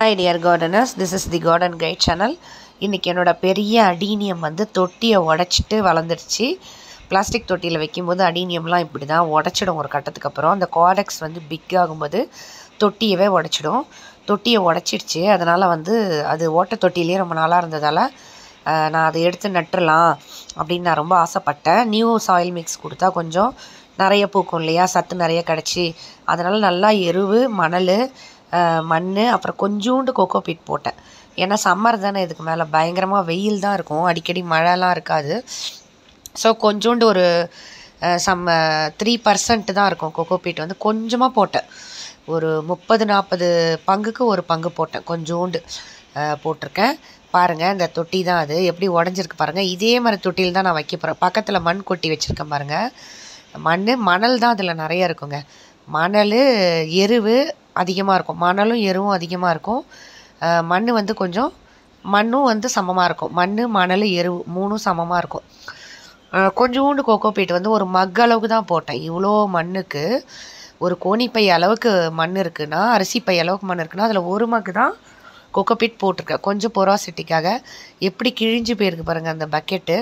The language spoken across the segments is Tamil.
hi dear gardeners this is the garden guide channel இன்றைக்கி என்னோடய பெரிய அடீனியம் வந்து தொட்டியை உடச்சிட்டு வளர்ந்துருச்சு பிளாஸ்டிக் தொட்டியில் வைக்கும்போது அடீனியம்லாம் இப்படி தான் உடச்சிடும் ஒரு கட்டத்துக்கு அப்புறம் அந்த காடெக்ஸ் வந்து பிக் ஆகும்போது தொட்டியவே உடச்சிடும் தொட்டியை உடச்சிடுச்சு அதனால் வந்து அது ஓட்ட தொட்டிலே ரொம்ப நாளாக இருந்ததால் அஹ், நான் அதை எடுத்து நட்டுறலாம் அப்படின்னு நான் ரொம்ப ஆசைப்பட்டேன் நியூ சாயில் மிக்ஸ் கொடுத்தா கொஞ்சம் நிறைய பூக்கும் இல்லையா சத்து நிறைய கிடச்சி அதனால் நல்லா எருவு மணல் மண் அப்புறம் கொஞ்சோண்டு கோகோ பீட் போட்டேன் ஏன்னா சம்மர் தானே இதுக்கு மேலே பயங்கரமாக வெயில் தான் இருக்கும் அடிக்கடி மழைலாம் இருக்காது ஸோ கொஞ்சோண்டு ஒரு சம் த்ரீ பர்சன்ட் தான் இருக்கும் கொக்கோ பீட் வந்து கொஞ்சமாக போட்டேன் ஒரு முப்பது நாற்பது பங்குக்கு ஒரு பங்கு போட்டேன் கொஞ்சோண்டு அஹ், போட்டிருக்கேன் பாருங்கள் இந்த தொட்டி தான் அது எப்படி உடஞ்சிருக்கு பாருங்கள் இதே மாதிரி தொட்டியில் தான் நான் வைக்க போகிறேன் பக்கத்தில் மண் கொட்டி வச்சுருக்கேன் பாருங்கள் மண் மணல் தான் அதில் நிறைய இருக்குங்க மணல் எருவு அதிகமாக இருக்கும் மணலும் எருவும் அதிகமாக இருக்கும் மண் வந்து கொஞ்சம் மண்ணும் வந்து சமமாக இருக்கும் மண் மணல் எருவு மூணும் சமமாக இருக்கும் அஹ் கொஞ்சோண்டு கோகோ பீட் வந்து ஒரு மக் அளவுக்கு தான் போட்டேன் இவ்வளோ மண்ணுக்கு ஒரு கோணிப்பை அளவுக்கு மண் இருக்குன்னா அரிசி பை அளவுக்கு மண் இருக்குன்னா அதில் ஒரு மக்கு தான் கோகோ பீட் போட்டிருக்கேன் கொஞ்சம் பொராசிட்டிக்காக எப்படி கிழிஞ்சு போயிருக்கு பாருங்கள் அந்த பக்கெட்டு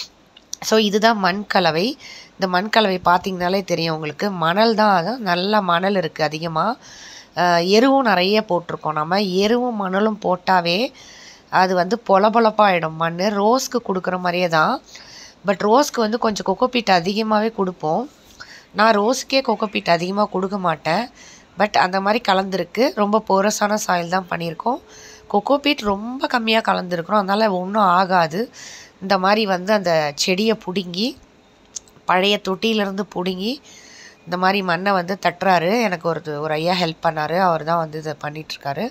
ஸோ இதுதான் மண் கலவை இந்த மண் கலவை பார்த்தீங்கனாலே தெரியும் உங்களுக்கு மணல் தான் அது நல்ல மணல் இருக்குது அதிகமாக எருவும் நிறைய போட்டிருக்கோம் நம்ம எருவும் மணலும் போட்டாவே அது வந்து பொல பொலப்பாயிடும் மண் ரோஸ்க்கு கொடுக்குற மாதிரியே தான் பட் ரோஸ்க்கு வந்து கொஞ்சம் கொக்கோபீட் அதிகமாகவே கொடுப்போம் நான் ரோஸ்க்கே கொக்கோபீட் அதிகமாக கொடுக்க மாட்டேன் பட் அந்த மாதிரி கலந்துருக்கு ரொம்ப போரஸான சாயில் தான் பண்ணியிருக்கோம் கொக்கோபீட் ரொம்ப கம்மியாக கலந்துருக்குறோம் அதனால் ஒன்றும் ஆகாது இந்த மாதிரி வந்து அந்த செடியை பிடுங்கி பழைய தொட்டியிலேருந்து பிடுங்கி இந்த மாதிரி மண்ணை வந்து தட்டுறாரு எனக்கு ஒரு ஒரு ஐயா ஹெல்ப் பண்ணார் அவர் தான் வந்து இதை பண்ணிகிட்ருக்காரு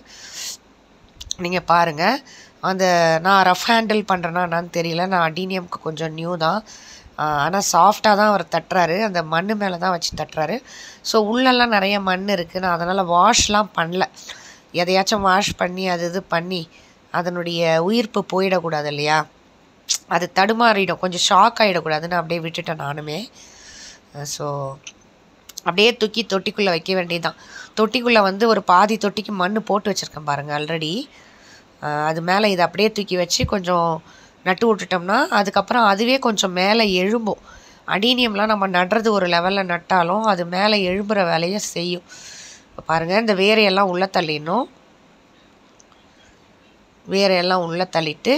நீங்கள் பாருங்கள் அந்த நான் ரஃப் ஹேண்டில் பண்ணுறேன்னா என்னன்னு தெரியல நான் அடீனியம்க்கு கொஞ்சம் நியூ தான் ஆனால் சாஃப்டாக தான் அவர் தட்டுறாரு அந்த மண் மேலே தான் வச்சு தட்டுறாரு ஸோ உள்ளெல்லாம் நிறைய மண் இருக்குது நான் அதனால் வாஷ்லாம் பண்ணல எதையாச்சும் வாஷ் பண்ணி அது இது பண்ணி அதனுடைய உயிர்ப்பு போயிடக்கூடாது இல்லையா அது தடுமாறிடும் கொஞ்சம் ஷாக் ஆகிடக்கூடாதுன்னு அப்படியே விட்டுட்டேன் நானுமே ஸோ அப்படியே தூக்கி தொட்டிக்குள்ளே வைக்க வேண்டியதுதான் தொட்டிக்குள்ளே வந்து ஒரு பாதி தொட்டிக்கு மண் போட்டு வச்சுருக்கேன் பாருங்கள் ஆல்ரெடி அது மேலே இதை அப்படியே தூக்கி வச்சு கொஞ்சம் நட்டு விட்டுட்டோம்னா அதுக்கப்புறம் அதுவே கொஞ்சம் மேலே எழும்பும் அடீனியம்லாம் நம்ம நடுறது ஒரு லெவலில் நட்டாலும் அது மேலே எழும்புற வேலையை செய்யும் இப்போ பாருங்கள் இந்த வேரையெல்லாம் உள்ளே தள்ளிடணும் வேரையெல்லாம் உள்ளே தள்ளிட்டு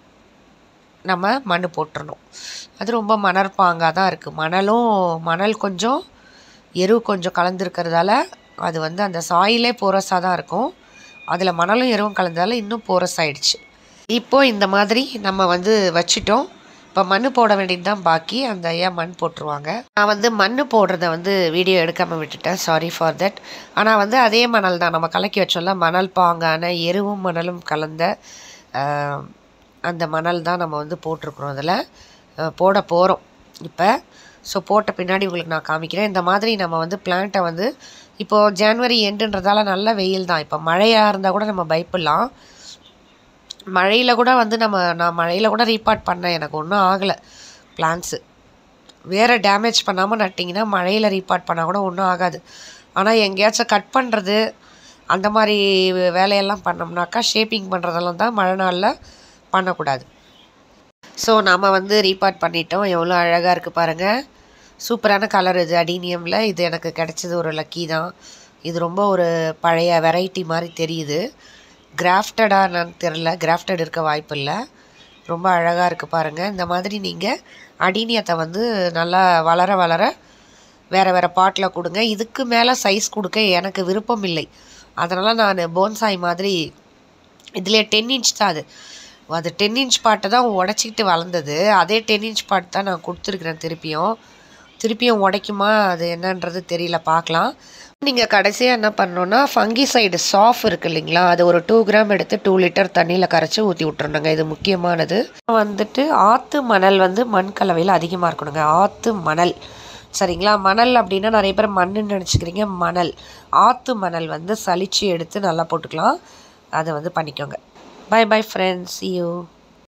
நம்ம மண் போட்டுறணும் அது ரொம்ப மணற்பாங்காக தான் இருக்குது மணலும் மணல் கொஞ்சம் எரு கொஞ்சம் கலந்துருக்கிறதால அது வந்து அந்த சாயிலே போரஸாக தான் இருக்கும் அதில் மணலும் எருவும் கலந்ததால இன்னும் போரஸ் ஆயிடுச்சு இப்போது இந்த மாதிரி நம்ம வந்து வச்சிட்டோம் இப்போ மண் போட வேண்டியது தான் பாக்கி அந்த ஐயா மண் போட்டுருவாங்க நான் வந்து மண் போடுறத வந்து வீடியோ எடுக்காமல் விட்டுட்டேன் சாரி ஃபார் தட் ஆனால் வந்து அதே மணல் தான் நம்ம கலக்கி வச்சோம்ல மணல் பாங்கான எருவும் மணலும் கலந்த ஆஹ், அந்த மணல் தான் நம்ம வந்து போட்டிருக்கிறோம் அதில் போட போகிறோம் இப்போ ஸோ போட்ட பின்னாடி உங்களுக்கு நான் காமிக்கிறேன் இந்த மாதிரி நம்ம வந்து பிளான்ட்டை வந்து இப்போது ஜான்வரி எண்டுன்றதால நல்ல வெயில் தான் இப்போ மழையாக இருந்தால் கூட நம்ம பயப்படலாம் மழையில் கூட வந்து நம்ம நான் மழையில் கூட ரீபார்ட் பண்ணேன் எனக்கு ஒன்றும் ஆகலை பிளான்ஸு வேறு டேமேஜ் பண்ணாமல் நட்டிங்கன்னா மழையில் ரீபார்ட் பண்ணால் கூட ஒன்றும் ஆகாது ஆனால் எங்கேயாச்சும் கட் பண்ணுறது அந்த மாதிரி வேலையெல்லாம் பண்ணோம்னாக்கா ஷேப்பிங் பண்ணுறதெல்லாம் தான் மழை நாளில் பண்ணக்கூடாது ஸோ நாம் வந்து ரீபார்ட் பண்ணிட்டோம் எவ்வளோ அழகாக இருக்குது பாருங்கள் சூப்பரான கலர் இது அடீனியமில் இது எனக்கு கிடைச்சது ஒரு லக்கி தான் இது ரொம்ப ஒரு பழைய வெரைட்டி மாதிரி தெரியுது கிராஃப்டடாக என்னன்னு தெரில கிராஃப்டட் இருக்க வாய்ப்பு இல்லை ரொம்ப அழகாக இருக்குது பாருங்கள் இந்த மாதிரி நீங்கள் அடீனியத்தை வந்து நல்லா வளர வளர வேறு வேறு பாட்டில் கொடுங்க இதுக்கு மேலே சைஸ் கொடுக்க எனக்கு விருப்பம் இல்லை அதனால் நான் போன்சாய் மாதிரி இதில் டென் இன்ச் தான் அது அது டென் இன்ச் பாட்டை தான் உடச்சிக்கிட்டு வளர்ந்தது அதே டென் இன்ச் பாட் தான் நான் கொடுத்துருக்குறேன் திருப்பியும் திருப்பியும் உடைக்குமா அது என்னன்றது தெரியல பார்க்கலாம் நீங்கள் கடைசியாக என்ன பண்ணணுன்னா ஃபங்கி சைடு சாஃப் இருக்கு இல்லைங்களா அது ஒரு டூ கிராம் எடுத்து டூ லிட்டர் தண்ணியில் கரைச்சி ஊற்றி விட்ருணுங்க இது முக்கியமானது வந்துட்டு ஆற்று மணல் வந்து மண் கலவையில் அதிகமாக இருக்கணுங்க ஆற்று மணல் சரிங்களா மணல் அப்படின்னா நிறைய பேர் மண்ணுன்னு நினச்சிக்கிறீங்க மணல் ஆற்று மணல் வந்து சலிச்சு எடுத்து நல்லா போட்டுக்கலாம் அதை வந்து பண்ணிக்கோங்க பை பை ஃப்ரெண்ட்ஸ் யூ